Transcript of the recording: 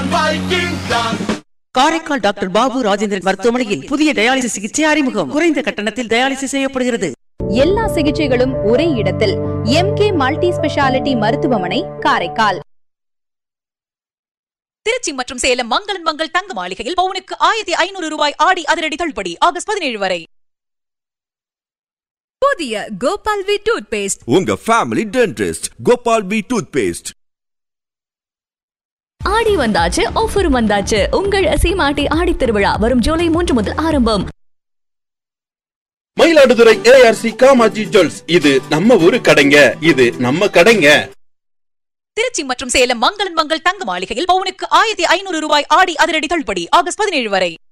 Viking தான் Karaikal doctor Babu Rajendran மருத்துவமனையில் புதிய டயாலிசிஸ் சிகிச்சை அறிமுகம் குறைந்த கட்டணத்தில் டயாலிசிஸ் செய்யப்படுகிறது எல்லா சிகிச்சைகளும் ஒரே இடத்தில் எம்கே மல்டி ஸ்பெஷாலிட்டி மருத்துவமனை காரைக்கால் திருச்சி மற்றும் சேலம் மங்களன் மங்கள் தங்க மாளிகையில் பவுனுக்கு ஆயிரத்தி ஐநூறு ரூபாய் ஆடி அதிரடி தள்ளுபடி ஆகஸ்ட் பதினேழு வரை புதிய கோபால் வி டூத் பேஸ்ட் உங்க family dentist Gopal B toothpaste ஆடி வந்தாச்சு ஆஃபரும் வந்தாச்சு உங்கள் சீமாட்டி ஆடி திருவிழா வரும் ஜூலை மூன்று முதல் ஆரம்பம் மயிலாடுதுறை ஏஆர்சி காமாஜி ஜுவல்ஸ் இது நம்ம ஊரு கடைங்க இது நம்ம கடைங்க திருச்சி மற்றும் சேலம் மங்களன் மங்கள் தங்க மாளிகையில் பவுனுக்கு ஆயிரத்தி ஐநூறு ரூபாய் ஆடி அதிரடி தள்ளுபடி ஆகஸ்ட் பதினேழு வரை